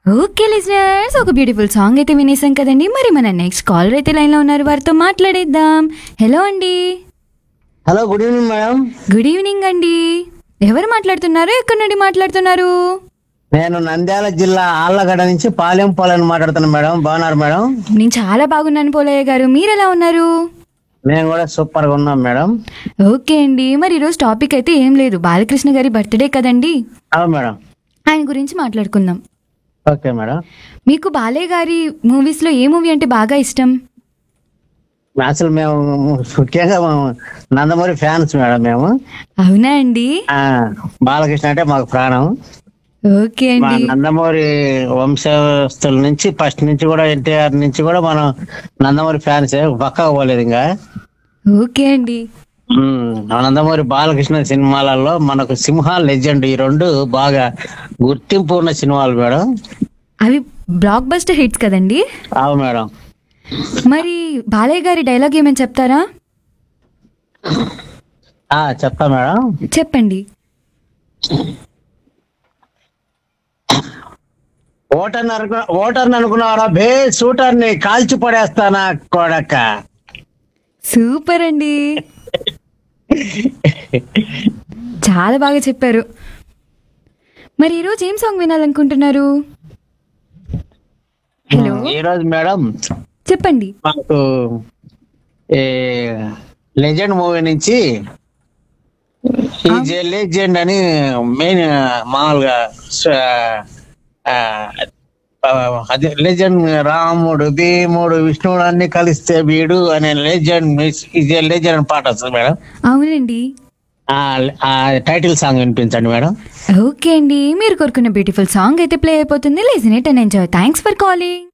okay listeners ఒక beautiful song అయితే వినేసాం కదండి మరి మన నెక్స్ట్ కాలర్ అయితే లైన్లో ఉన్నారు వారితో మాట్లాడేద్దాం హలో అండి hello good evening madam good evening అండి ఎవరు మాట్లాడుతున్నారు ఎక్కడి నుండి మాట్లాడుతున్నారు నేను నంద్యాల జిల్లా ఆళ్లగడ్డ నుంచి పాలెం పాలెం మాట్లాడుతున్నాను మేడం బాగున్నారు మేడం నేను చాలా బాగున్నాను పోలయ్య గారు మీరు ఎలా ఉన్నారు మేము కూడా సూపర్ గా ఉన్నాం మేడం ఓకే అండి మరి ఈరోజు టాపిక్ అయితే ఏం లేదు బాలకృష్ణ గారి బర్త్డే కదండి అవును మేడం ఆయన గురించి మాట్లాడుకుందాం ఓకే మేడం మీకు బాలయ్య గారి మూవీస్లో ఏ మూవీ అంటే బాగా ఇష్టం అసలు మేము ముఖ్యంగా మేము నందమూరి ఫ్యాన్స్ మేడం మేము అవునా అండి ఆ, బాలకృష్ణ అంటే మాకు ప్రాణం ఓకే మా అండి నందమూరి వంశస్థుల నుంచి ఫస్ట్ నుంచి కూడా ఎన్టీఆర్ నుంచి కూడా మనం నందమూరి ఫ్యాన్స్ పక్కకు పోలేదు ఇంకా ఓకే అండి ఉమ్, నందమూరి బాలకృష్ణ సినిమాలలో మనకు సింహ లెజెండ్ ఈ రెండు బాగా గుర్తింపు ఉన్న సినిమాలు మేడం అవి బ్లాక్ బస్టర్ హిట్స్ కదండి అవు మేడం మరి బాలయ్య గారి డైలాగ్ ఏమైనా చెప్తారా ఆ చెప్తా మేడం చెప్పండి ఓటర్ అనుకు ఓటర్ అనుకున్నారా బే షూటర్ ని కాల్చి పడేస్తానా కొడక సూపర్ అండి చాలా బాగా చెప్పారు మరి ఈరోజు ఏం సాంగ్ వినాలనుకుంటున్నారు హలో ఈ రోజు మేడం చెప్పండి మాకు ఈ లెజెండ్ మూవీ నుంచి ఈ లెజెండ్ అని మెయిన్ మామూలుగా స- ఆ, ఆ, అదే లెజెండ్ రాముడు భీముడు విష్ణువుడు అన్ని కలిస్తే వీడు అనే లెజెండ్ ఇది లెజెండ్ అని పాట వస్తుంది మేడం అవునండి ఆ ఆ టైటిల్ సాంగ్ వినిపించండి మేడం ఓకే అండి మీరు కోరుకున్న బ్యూటిఫుల్ సాంగ్ అయితే ప్లే అయిపోతుంది listen it and enjoy thanks for calling